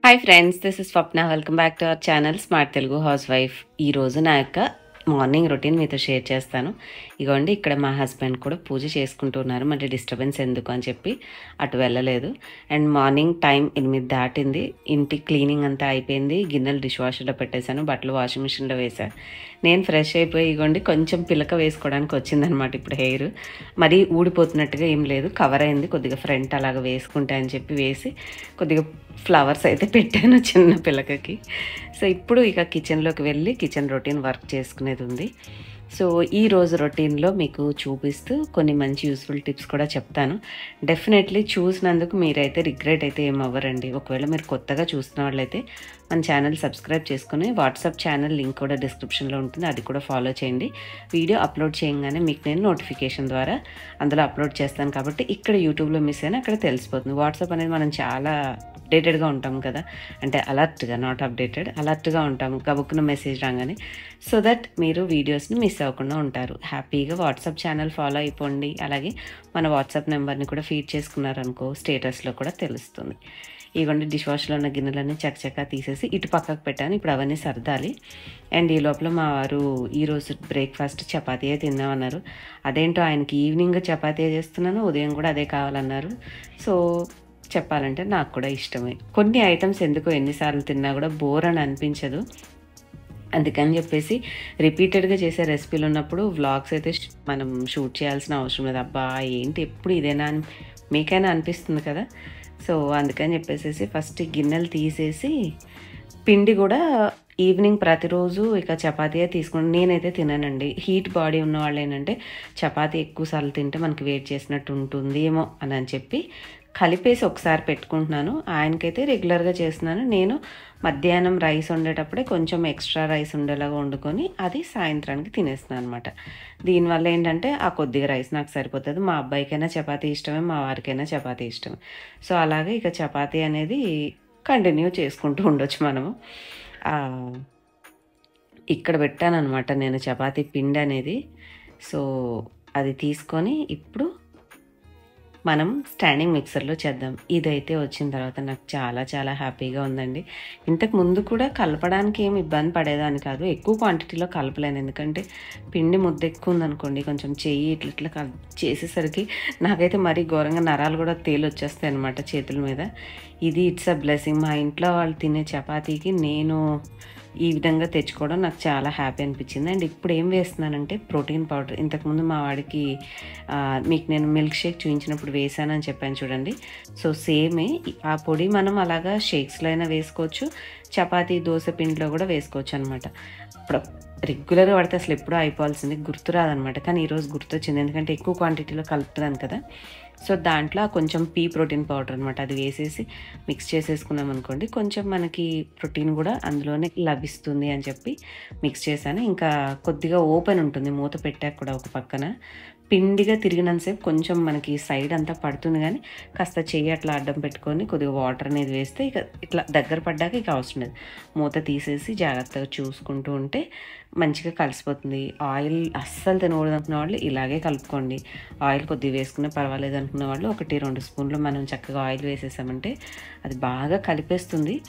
hi friends this is Swapna welcome back to our channel smart Telugu housewife ఈరోజు నా యొక్క morning routine మీతో share చేస్తాను ఇగోండి ఇక్కడ మా హస్బెండ్ కూడా పూజ చేసుకుంటున్నారు మరి డిస్టర్బెన్స్ ఎందుకు అని చెప్పి అటు వెళ్ళలేదు అండ్ మార్నింగ్ టైం ఎనిమిది దాటింది ఇంటి క్లీనింగ్ అంతా అయిపోయింది గిన్నెలు డిష్ వాషర్లో పెట్టేశాను బట్టలు వాషింగ్ మిషన్లో వేశాను నేను ఫ్రెష్ అయిపోయి ఇగోండి కొంచెం పిలక వేసుకోవడానికి వచ్చిందనమాట ఇప్పుడు హెయిర్ మరీ ఊడిపోతున్నట్టుగా ఏం లేదు కవర్ అయింది కొద్దిగా ఫ్రంట్ అలాగ వేసుకుంటా అని చెప్పి వేసి కొద్దిగా ఫ్లవర్స్ అయితే పెట్టాను చిన్న పిల్లకకి సో ఇప్పుడు ఇక కిచెన్లోకి వెళ్ళి కిచెన్ రొటీన్ వర్క్ చేసుకునేది ఉంది సో ఈ రోజు రొటీన్లో మీకు చూపిస్తూ కొన్ని మంచి యూస్ఫుల్ టిప్స్ కూడా చెప్తాను డెఫినెట్లీ చూసినందుకు మీరైతే రిగ్రెట్ అయితే ఏం అవ్వరండి ఒకవేళ మీరు కొత్తగా చూస్తున్న వాళ్ళైతే మన ఛానల్ సబ్స్క్రైబ్ చేసుకుని వాట్సాప్ ఛానల్ లింక్ కూడా డిస్క్రిప్షన్లో ఉంటుంది అది కూడా ఫాలో చేయండి వీడియో అప్లోడ్ చేయగానే మీకు నేను నోటిఫికేషన్ ద్వారా అందులో అప్లోడ్ చేస్తాను కాబట్టి ఇక్కడ యూట్యూబ్లో మిస్ అయినా అక్కడ తెలిసిపోతుంది వాట్సాప్ అనేది మనం చాలా అప్డేటెడ్గా ఉంటాం కదా అంటే అలర్ట్గా నాట్ అప్డేటెడ్ అలర్ట్గా ఉంటాం గబుక్కున మెసేజ్ రాగానే సో దట్ మీరు వీడియోస్ని మిస్ అవ్వకుండా ఉంటారు హ్యాపీగా వాట్సాప్ ఛానల్ ఫాలో అయిపోండి అలాగే మన వాట్సాప్ నెంబర్ని కూడా ఫీడ్ చేసుకున్నారనుకో స్టేటస్లో కూడా తెలుస్తుంది ఇవ్వండి డిష్ వాష్లో ఉన్న గిన్నెలన్నీ చకచకా తీసేసి ఇటు పక్కకు పెట్టాను ఇప్పుడు అవన్నీ సర్దాలి అండ్ ఈ లోపల మా వారు ఈరోజు బ్రేక్ఫాస్ట్ చపాతీయే తిన్నామన్నారు అదేంటో ఆయనకి ఈవినింగ్ చపాతీయే చేస్తున్నాను ఉదయం కూడా అదే కావాలన్నారు సో చెప్పాలంటే నాకు కూడా ఇష్టమే కొన్ని ఐటమ్స్ ఎందుకో ఎన్నిసార్లు తిన్నా కూడా బోర్ అని అనిపించదు అందుకని చెప్పేసి రిపీటెడ్గా చేసే రెసిపీలు ఉన్నప్పుడు వ్లాగ్స్ అయితే ష్- మనం షూట్ చేయాల్సిన అవసరం లేదు అబ్బా ఏంటి ఎప్పుడు ఇదేనా అని మీకైనా అనిపిస్తుంది కదా సో అందుకని చెప్పేసి ఫస్ట్ ఈ గిన్నెలు తీసేసి పిండి కూడా ఈవినింగ్ ప్రతిరోజు ఇక చపాతీయే తీసుకుని నేనైతే తినానండి హీట్ బాడీ ఉన్న వాళ్ళు ఏంటంటే చపాతీ ఎక్కువసార్లు తింటే మనకి వెయిట్ చేసినట్టు ఉంటుంది ఏమో అని అని చెప్పి కలిపేసి ఒకసారి పెట్టుకుంటున్నాను ఆయనకైతే రెగ్యులర్గా చేస్తున్నాను నేను మధ్యాహ్నం రైస్ వండేటప్పుడే కొంచెం ఎక్స్ట్రా రైస్ ఉండేలాగా వండుకొని అది సాయంత్రానికి తినేస్తున్నాను అనమాట దీనివల్ల ఏంటంటే ఆ కొద్దిగా రైస్ నాకు సరిపోతుంది మా అబ్బాయికైనా చపాతీ ఇష్టమే మా వారికైనా చపాతీ ఇష్టమే సో అలాగే ఇక చపాతీ అనేది కంటిన్యూ చేసుకుంటూ ఉండొచ్చు మనము ఆ, ఇక్కడ పెట్టాను అనమాట నేను చపాతీ పిండి అనేది సో అది తీసుకొని ఇప్పుడు మనం స్టాండింగ్ మిక్సర్లో చేద్దాం ఇదైతే వచ్చిన తర్వాత నాకు చాలా చాలా హ్యాపీగా ఉందండి ఇంతకు ముందు కూడా కలపడానికి ఏమి ఇబ్బంది పడేదాన్ని కాదు ఎక్కువ క్వాంటిటీలో కలపలేను ఎందుకంటే పిండి ముద్ద ఎక్కువ ఉందనుకోండి కొంచెం చెయ్యి ఇట్లా ఇట్లా కల్ చేసేసరికి నాకైతే మరీ ఘోరంగా నరాలు కూడా తేలి వచ్చేస్తాయి అనమాట చేతుల మీద ఇది ఇట్స్ అ బ్లెస్సింగ్ మా ఇంట్లో వాళ్ళు తినే చపాతీకి నేను ఈ విధంగా తెచ్చుకోవడం నాకు చాలా హ్యాపీ అనిపించింది అండ్ ఇప్పుడు ఏం వేస్తున్నానంటే ప్రోటీన్ పౌడర్ ఇంతకుముందు మా వాడికి ఆ, మీకు నేను మిల్క్ షేక్ చూపించినప్పుడు వేసానని చెప్పాను చూడండి సో సేమే ఆ పొడి మనం అలాగా షేక్స్లో అయినా వేసుకోవచ్చు చపాతీ దోశ పిండిలో కూడా వేసుకోవచ్చు అనమాట ఇప్పుడు రెగ్యులర్గా పడితే అసలు ఎప్పుడూ అయిపోవాల్సింది గుర్తు రాదనమాట కానీ ఈరోజు గుర్తొచ్చింది ఎందుకంటే ఎక్కువ క్వాంటిటీలో కలుపుతున్నాను కదా సో దాంట్లో కొంచెం పీ ప్రోటీన్ పౌడర్ అనమాట అది వేసేసి మిక్స్ చేసేసుకున్నాం అనుకోండి కొంచెం మనకి ప్రోటీన్ కూడా అందులోనే లభిస్తుంది అని చెప్పి మిక్స్ చేశాను ఇంకా కొద్దిగా ఓపెన్ ఉంటుంది మూత పెట్టాక కూడా ఒక పక్కన పిండిగా తిరిగినంతసేపు కొంచెం మనకి సైడ్ అంతా పడుతుంది కానీ కాస్త చెయ్యి అట్లా అడ్డం పెట్టుకొని కొద్దిగా వాటర్ అనేది వేస్తే ఇక ఇట్లా దగ్గర పడ్డాక ఇక అవసరం లేదు మూత తీసేసి జాగ్రత్తగా చూసుకుంటూ ఉంటే మంచిగా కలిసిపోతుంది ఆయిల్ అస్సలు తినకూడదు అనుకున్న వాళ్ళు ఇలాగే కలుపుకోండి ఆయిల్ కొద్దిగా వేసుకునే పర్వాలేదు అనుకున్న వాళ్ళు ఒకటి రెండు స్పూన్లు మనం చక్కగా ఆయిల్ వేసేసామంటే అది బాగా కలిపేస్తుంది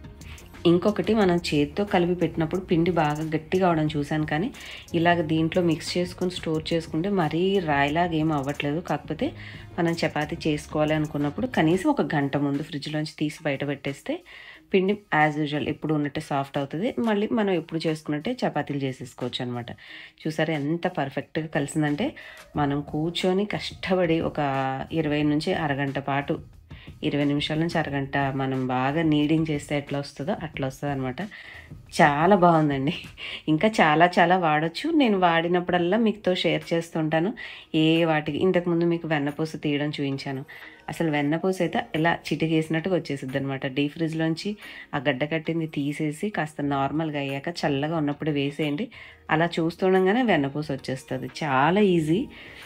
ఇంకొకటి మనం చేతితో కలిపి పెట్టినప్పుడు పిండి బాగా గట్టిగా అవడం చూశాను కానీ ఇలాగ దీంట్లో మిక్స్ చేసుకుని స్టోర్ చేసుకుంటే మరీ రాయిలాగా ఏం అవ్వట్లేదు కాకపోతే మనం చపాతీ చేసుకోవాలి అనుకున్నప్పుడు కనీసం ఒక గంట ముందు ఫ్రిడ్జ్లోంచి తీసి బయట పెట్టేస్తే పిండి యాజ్ యూజువల్ ఎప్పుడు ఉన్నట్టే సాఫ్ట్ అవుతుంది మళ్ళీ మనం ఎప్పుడు చేసుకున్నట్టే చపాతీలు చేసేసుకోవచ్చు అనమాట చూసారా ఎంత పర్ఫెక్ట్గా కలిసిందంటే మనం కూర్చొని కష్టపడి ఒక ఇరవై నుంచి అరగంట పాటు ఇరవై నిమిషాల నుంచి అరగంట మనం బాగా నీడింగ్ చేస్తే ఎట్లా వస్తుందో అట్లా వస్తుంది అనమాట చాలా బాగుందండి ఇంకా చాలా చాలా వాడచ్చు నేను వాడినప్పుడల్లా మీతో షేర్ చేస్తుంటాను ఏ వాటికి ఇంతకుముందు మీకు వెన్నపూస తీయడం చూపించాను అసలు వెన్నపూస అయితే ఇలా చిటికేసినట్టుగా వచ్చేసిద్ది అనమాట డీ ఫ్రిడ్జ్లోంచి ఆ గడ్డ కట్టింది తీసేసి కాస్త నార్మల్గా అయ్యాక చల్లగా ఉన్నప్పుడు వేసేయండి అలా చూస్తుండగానే వెన్నపూస వచ్చేస్తుంది చాలా ఈజీ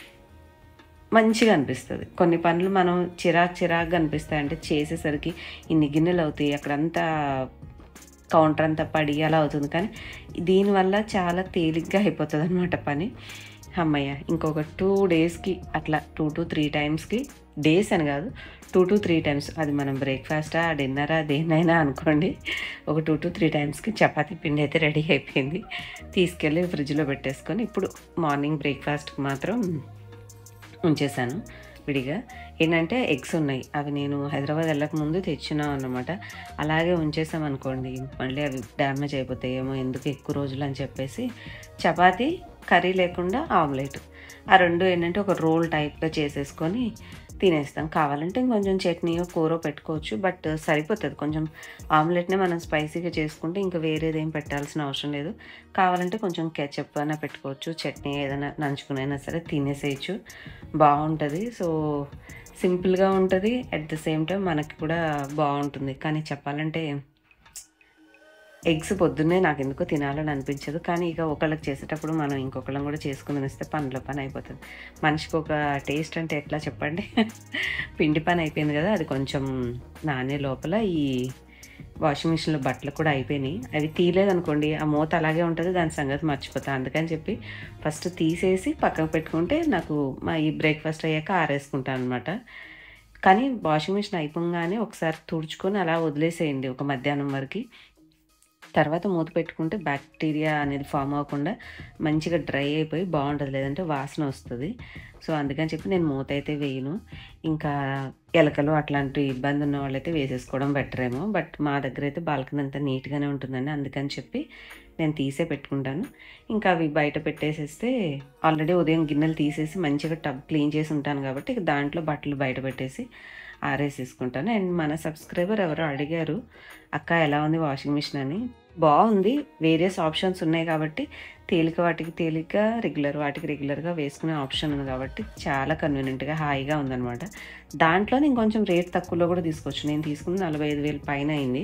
మంచిగా అనిపిస్తుంది కొన్ని పనులు మనం చిరాకు చిరాకుగా అనిపిస్తాయి అంటే చేసేసరికి ఇన్ని గిన్నెలు అవుతాయి అక్కడంతా కౌంటర్ అంతా పడి అలా అవుతుంది కానీ దీనివల్ల చాలా తేలిగ్గా అయిపోతుంది అనమాట పని అమ్మయ్య ఇంకొక టూ డేస్కి అట్లా టూ టు త్రీ టైమ్స్కి డేస్ అని కాదు టూ టు త్రీ టైమ్స్ అది మనం బ్రేక్ఫాస్టా డిన్నరా దేన్నైనా అనుకోండి ఒక టూ టు త్రీ టైమ్స్కి చపాతీ పిండి అయితే రెడీ అయిపోయింది తీసుకెళ్ళి ఫ్రిడ్జ్లో పెట్టేసుకొని ఇప్పుడు మార్నింగ్ బ్రేక్ఫాస్ట్కి మాత్రం ఉంచేసాను విడిగా ఏంటంటే ఎగ్స్ ఉన్నాయి అవి నేను హైదరాబాద్ వెళ్ళక ముందు తెచ్చినా అన్నమాట అలాగే ఉంచేసాం అనుకోండి మళ్ళీ అవి డ్యామేజ్ అయిపోతాయేమో ఎందుకు ఎక్కువ రోజులు అని చెప్పేసి చపాతీ కర్రీ లేకుండా ఆమ్లెట్ ఆ రెండు ఏంటంటే ఒక రోల్ టైప్గా చేసేసుకొని తినేస్తాం కావాలంటే ఇంకొంచెం చట్నీయో కూర పెట్టుకోవచ్చు బట్ సరిపోతుంది కొంచెం ఆమ్లెట్నే మనం స్పైసీగా చేసుకుంటే ఇంకా వేరేది ఏం పెట్టాల్సిన అవసరం లేదు కావాలంటే కొంచెం కెచప్ అయినా పెట్టుకోవచ్చు చట్నీ ఏదైనా నంచుకునైనా సరే తినేసేయచ్చు బాగుంటుంది సో సింపుల్గా ఉంటుంది అట్ ద సేమ్ టైం మనకి కూడా బాగుంటుంది కానీ చెప్పాలంటే ఎగ్స్ పొద్దున్నే నాకు ఎందుకో తినాలని అనిపించదు కానీ ఇక ఒకళ్ళకి చేసేటప్పుడు మనం ఇంకొకళ్ళం కూడా చేసుకుని ఇస్తే పనిలో పని అయిపోతుంది మనిషికి ఒక టేస్ట్ అంటే ఎట్లా చెప్పండి పిండి పని అయిపోయింది కదా అది కొంచెం నానే లోపల ఈ వాషింగ్ మిషన్లో బట్టలు కూడా అయిపోయినాయి అవి తీయలేదనుకోండి ఆ మూత అలాగే ఉంటుంది దాని సంగతి మర్చిపోతా అందుకని చెప్పి ఫస్ట్ తీసేసి పక్కకు పెట్టుకుంటే నాకు మా ఈ బ్రేక్ఫాస్ట్ అయ్యాక ఆరేసుకుంటాను అనమాట కానీ వాషింగ్ మిషన్ అయిపోగానే ఒకసారి తుడుచుకొని అలా వదిలేసేయండి ఒక మధ్యాహ్నం వరకు తర్వాత మూత పెట్టుకుంటే బ్యాక్టీరియా అనేది ఫామ్ అవ్వకుండా మంచిగా డ్రై అయిపోయి బాగుంటుంది లేదంటే వాసన వస్తుంది సో అందుకని చెప్పి నేను మూత అయితే వేయను ఇంకా ఎలకలు అట్లాంటి ఇబ్బంది ఉన్న వాళ్ళైతే వేసేసుకోవడం బెటర్ ఏమో బట్ మా దగ్గర అయితే బాల్కనీ అంతా నీట్గానే ఉంటుందండి అందుకని చెప్పి నేను తీసే పెట్టుకుంటాను ఇంకా అవి బయట పెట్టేసేస్తే ఆల్రెడీ ఉదయం గిన్నెలు తీసేసి మంచిగా టబ్ క్లీన్ చేసి ఉంటాను కాబట్టి ఇక దాంట్లో బట్టలు బయట పెట్టేసి ఆరేసేసుకుంటాను అండ్ మన సబ్స్క్రైబర్ ఎవరో అడిగారు అక్క ఎలా ఉంది వాషింగ్ మిషన్ అని బాగుంది వేరియస్ ఆప్షన్స్ ఉన్నాయి కాబట్టి తేలిక వాటికి తేలిక రెగ్యులర్ వాటికి రెగ్యులర్గా వేసుకునే ఆప్షన్ ఉంది కాబట్టి చాలా కన్వీనియంట్గా హాయిగా ఉందన్నమాట దాంట్లో నేను కొంచెం రేట్ తక్కువలో కూడా తీసుకోవచ్చు నేను తీసుకుంది నలభై ఐదు వేలు పైన అయింది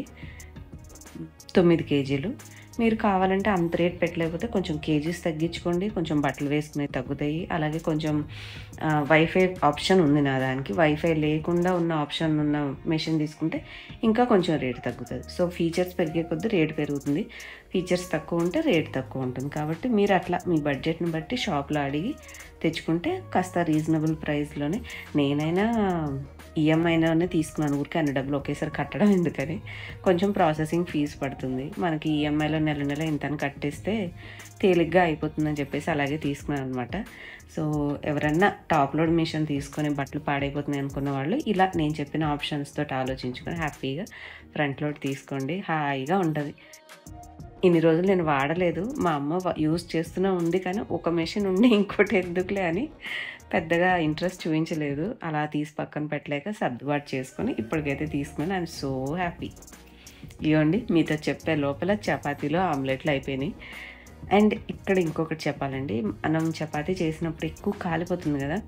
తొమ్మిది కేజీలు మీరు కావాలంటే అంత రేట్ పెట్టలేకపోతే కొంచెం కేజీస్ తగ్గించుకోండి కొంచెం బట్టలు వేసుకునేవి తగ్గుతాయి అలాగే కొంచెం ఆ, వైఫై ఆప్షన్ ఉంది నా దానికి వైఫై లేకుండా ఉన్న ఆప్షన్ ఉన్న మెషిన్ తీసుకుంటే ఇంకా కొంచెం రేట్ తగ్గుతుంది సో ఫీచర్స్ పెరిగే కొద్దీ రేట్ పెరుగుతుంది ఫీచర్స్ తక్కువ ఉంటే రేట్ తక్కువ ఉంటుంది కాబట్టి మీరు అట్లా మీ బడ్జెట్ని బట్టి షాప్లో అడిగి తెచ్చుకుంటే కాస్త రీజనబుల్ ప్రైస్లోనే నేనైనా ఈఎంఐలోనే తీసుకున్నాను ఊరికి అన్ని డబ్బులు ఒకేసారి కట్టడం ఎందుకని కొంచెం ప్రాసెసింగ్ ఫీజు పడుతుంది మనకి ఈఎంఐలో నెల నెల ఇంతని కట్టేస్తే తేలిగ్గా అయిపోతుందని చెప్పేసి అలాగే తీసుకున్నాను అనమాట సో ఎవరన్నా టాప్ లోడ్ మిషన్ తీసుకొని బట్టలు పాడైపోతున్నాయి అనుకున్న వాళ్ళు ఇలా నేను చెప్పిన ఆప్షన్స్ తోటి ఆలోచించుకొని హ్యాపీగా ఫ్రంట్ లోడ్ తీసుకోండి హాయిగా ఉంటుంది ఇన్ని రోజులు నేను వాడలేదు మా అమ్మ వా- యూజ్ చేస్తూనే ఉంది కానీ ఒక మెషిన్ ఉండి ఇంకోటి ఎందుకులే అని పెద్దగా ఇంట్రెస్ట్ చూపించలేదు అలా తీసి పక్కన పెట్టలేక సర్దుబాటు చేసుకొని ఇప్పటికైతే తీసుకుని ఐఎమ్ సో హ్యాపీ ఇవ్వండి మీతో చెప్పే లోపల చపాతీలో ఆమ్లెట్లు అయిపోయినాయి అండ్ ఇక్కడ ఇంకొకటి చెప్పాలండి మనం చపాతీ చేసినప్పుడు ఎక్కువ కాలిపోతుంది కదా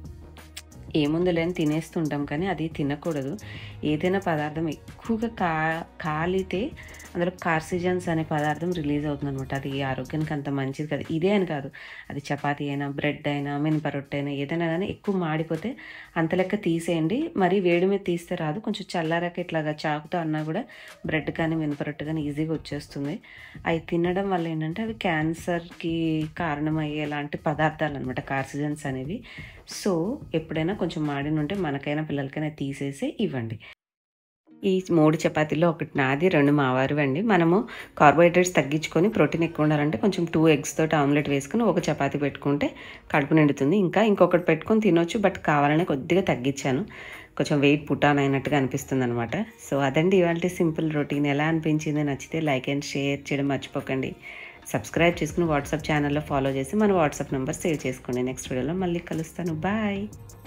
ఏముంది అని తినేస్తుంటాం కానీ అది తినకూడదు ఏదైనా పదార్థం ఎక్కువగా కా కాలితే అందులో కార్సిజన్స్ అనే పదార్థం రిలీజ్ అవుతుంది అనమాట అది ఆరోగ్యానికి అంత మంచిది కాదు ఇదే అని కాదు అది చపాతీ అయినా బ్రెడ్ అయినా మినపరొట్టె అయినా ఏదైనా కానీ ఎక్కువ మాడిపోతే అంత లెక్క తీసేయండి మరి వేడి మీద తీస్తే రాదు కొంచెం చల్లారాక ఇట్లాగా చాకుతో అన్నా కూడా బ్రెడ్ కానీ మినపరొట్టె కానీ ఈజీగా వచ్చేస్తుంది అవి తినడం వల్ల ఏంటంటే అవి క్యాన్సర్కి కారణమయ్యే లాంటి పదార్థాలు అనమాట కార్సిజన్స్ అనేవి సో ఎప్పుడైనా కొంచెం మాడిన ఉంటే మనకైనా పిల్లలకైనా తీసేసి ఇవ్వండి ఈ మూడు చపాతీల్లో ఒకటి నాది రెండు మావారు అండి మనము కార్బోహైడ్రేట్స్ తగ్గించుకొని ప్రోటీన్ ఎక్కువ ఉండాలంటే కొంచెం టూ ఎగ్స్ తోటి ఆమ్లెట్ వేసుకుని ఒక చపాతీ పెట్టుకుంటే కడుపు నిండుతుంది ఇంకా ఇంకొకటి పెట్టుకొని తినొచ్చు బట్ కావాలని కొద్దిగా తగ్గించాను కొంచెం వెయిట్ పుటాన్ అయినట్టుగా అనిపిస్తుంది అనమాట సో అదండి ఇవాళ సింపుల్ రొటీన్ ఎలా అనిపించింది నచ్చితే లైక్ అండ్ షేర్ చేయడం మర్చిపోకండి సబ్స్క్రైబ్ చేసుకుని వాట్సాప్ ఛానల్లో ఫాలో చేసి మన వాట్సాప్ నెంబర్ సేవ్ చేసుకోండి నెక్స్ట్ వీడియోలో మళ్ళీ కలుస్తాను బాయ్